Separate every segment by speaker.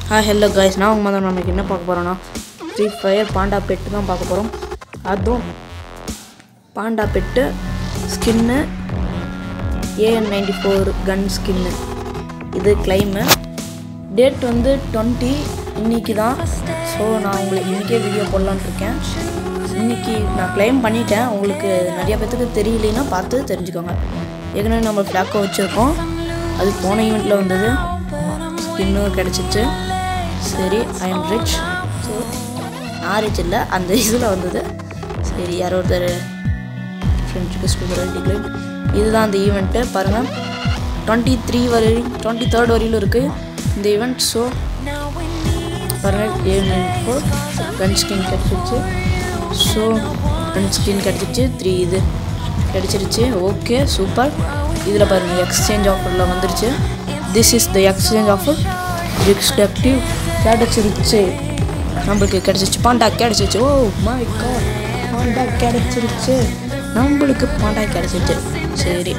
Speaker 1: ஆ hello guys நான் உங்கள் மாதிரி நமக்கு என்ன பார்க்க போகிறோன்னா ஃப்ரீ ஃபயர் பாண்டா பெட்டு தான் பார்க்க போகிறோம் அதுவும் பாண்டா பெட்டு ஸ்கின்னு ஏஎன் நைன்டி ஃபோர் கன் ஸ்கின்னு இது கிளைமு டேட் வந்து டுவெண்ட்டி இன்னைக்கு தான் ஸோ நான் உங்களுக்கு இன்றைக்கே வீடியோ போடலான்னு இருக்கேன் இன்னைக்கு நான் கிளைம் பண்ணிட்டேன் உங்களுக்கு நிறைய பேத்துக்கு தெரியலைன்னா பார்த்து தெரிஞ்சுக்கோங்க ஏற்கனவே நம்ம ஃப்ளாக்கோ வச்சுருக்கோம் அது போன ஈவெண்ட்டில் வந்தது ஸ்கின்னும் கிடச்சிச்சு சரி ஐ எம் ரிச் ஸோ நான் ரிச் இல்லை அந்த இதில் வந்தது சரி யாரோ ஒருத்தர் ஃப்ரெண்ட்ஸுக்கு ஸ்பீக்கர் டிக்ளைன் இதுதான் அந்த ஈவெண்ட்டு பாருங்கள் டுவெண்ட்டி த்ரீ வரை டுவெண்ட்டி தேர்ட் வரையிலும் இருக்குது இந்த ஈவெண்ட் ஸோ பாருங்கள் ஏழு நைன்டி ஃபோர் கன் ஸ்கின் கிடச்சிருச்சு ஸோ கன் ஸ்கின் கிடச்சிருச்சு த்ரீ இது கிடச்சிருச்சு ஓகே சூப்பர் இதில் பாருங்கள் எக்ஸ்சேஞ்ச் ஆஃபரில் வந்துருச்சு this is the exchange offer restrictive கிடச்சிருச்சு நம்மளுக்கு கிடச்சிருச்சு பாண்டா கிடச்சிருச்சு ஓ மை காட் பாண்டா கிடச்சிருச்சு நம்மளுக்கு பாண்டா கிடச்சிருச்சு சரி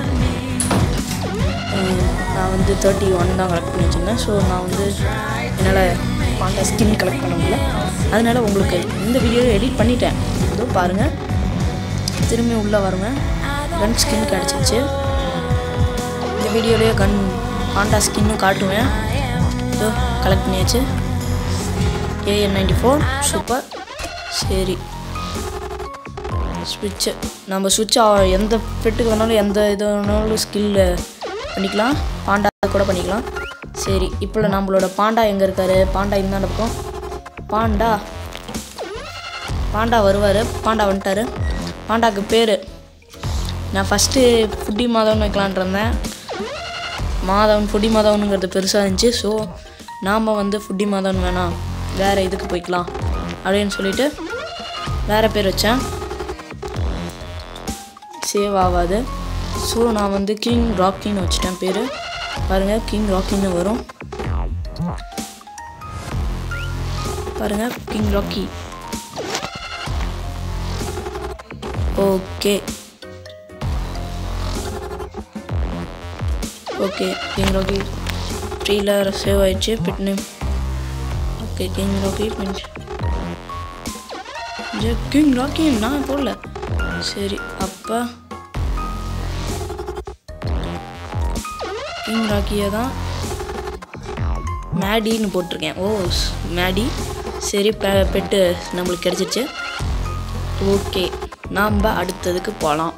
Speaker 1: உம், நான் வந்து தேர்ட்டி ஒன் தான் கலெக்ட் பண்ணி வச்சுருந்தேன் ஸோ நான் வந்து என்னால் பாண்டா ஸ்கின் கலெக்ட் பண்ண முடியல அதனால் உங்களுக்கு இந்த வீடியோவை எடிட் பண்ணிட்டேன் இதோ பாருங்கள் திரும்பி உள்ளே வருவேன் கன் ஸ்கின் கிடச்சிருச்சு இந்த வீடியோலேயே கன் பாண்டா ஸ்கின்னும் காட்டுவேன் இதோ கலெக்ட் பண்ணியாச்சு ஏஎன் நைன்டி ஃபோர் சூப்பர் சரி ஸ்விட்சு நம்ம சுவிட்ச் எந்த பெட்டுக்கு வேணாலும் எந்த இது வேணாலும் ஸ்கில் பண்ணிக்கலாம் பாண்டா கூட பண்ணிக்கலாம் சரி இப்போ நம்மளோட பாண்டா எங்கே இருக்காரு பாண்டா இந்தாண்ட பக்கம் பாண்டா பாண்டா வருவார் பாண்டா வந்துட்டாரு பாண்டாக்கு பேர் நான் ஃபஸ்ட்டு ஃபுட்டி மாதவன் வைக்கலான் இருந்தேன் மாதவன் ஃபுட்டி மாதவனுங்கிறது பெருசாக இருந்துச்சு ஸோ நாம் வந்து ஃபுட்டி மாதவன் வேணாம் வேறு இதுக்கு போய்க்கலாம் அப்படின்னு சொல்லிட்டு வேறு பேர் வச்சேன் சேவ் ஆகாது ஸோ நான் வந்து கிங் ராக்கின்னு வச்சுட்டேன் பேர் பாருங்கள் கிங் ராக்கின்னு வரும் பாருங்கள் King Rocky okay okay King Rocky trailer save ஆயிடுச்சு bit name okay King Rocky pin King Rocky நான் போடல சரி அப்போ கிங் ராக்கியை தான் மேடின்னு போட்டிருக்கேன் ஓ ஸ்- மேடி சரி பெ பெட்டு நம்மளுக்கு கிடச்சிருச்சு ஓகே நாம் அடுத்ததுக்கு போகலாம்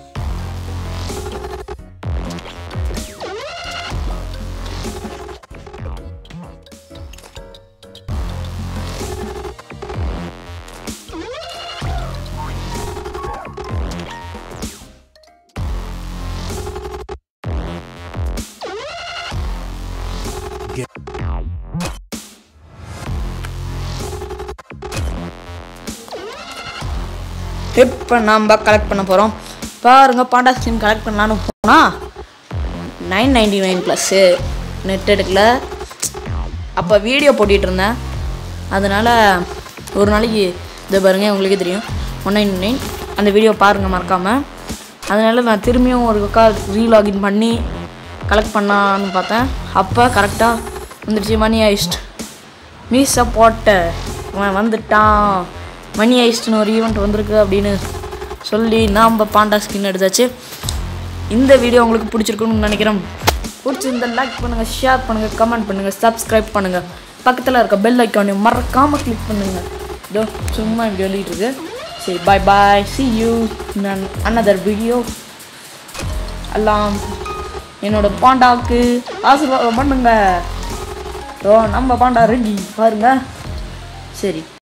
Speaker 1: இப்போ நம்ம கலெக்ட் பண்ண போகிறோம் பாருங்க பாண்டா ஸ்கின் கலெக்ட் பண்ணலான்னு போனால் nine ninety nine plus net எடுக்கல அப்போ வீடியோ போட்டுட்டு இருந்தேன் அதனால் ஒரு நாளைக்கு இதை பாருங்க உங்களுக்கே தெரியும் ஒன் நைன் நைன் அந்த வீடியோ பாருங்கள் மறக்காமல் அதனால் நான் திரும்பியும் ஒரு பக்கா ரீலாகின் பண்ணி கலெக்ட் பண்ணலான்னு பார்த்தேன் அப்போ கரெக்டாக வந்துடுச்சு மணி ஆயிஸ்ட் மீச போட்ட அவன் வந்துட்டான் மணி ஐஸ்ட்னு ஒரு ஈவெண்ட் வந்திருக்கு அப்படின்னு சொல்லி நாம் பாண்டா ஸ்கின் எடுத்தாச்சு இந்த வீடியோ உங்களுக்கு பிடிச்சிருக்குன்னு நினைக்கிறேன் பிடிச்சிருந்தா லைக் பண்ணுங்கள் ஷேர் பண்ணுங்கள் கமெண்ட் பண்ணுங்கள் சப்ஸ்கிரைப் பண்ணுங்கள் பக்கத்தில் இருக்க பெல் ஐக்கானையும் மறக்காமல் கிளிக் பண்ணுங்கள் இதோ சும்மா இப்படி எழுதிட்டு இருக்கு சரி பாய் பாய் சி யூ நான் அனதர் வீடியோ எல்லாம் என்னோட பாண்டாவுக்கு ஆசீர்வாதம் பண்ணுங்க ஓ நம்ம பாண்டா ரெடி பாருங்க சரி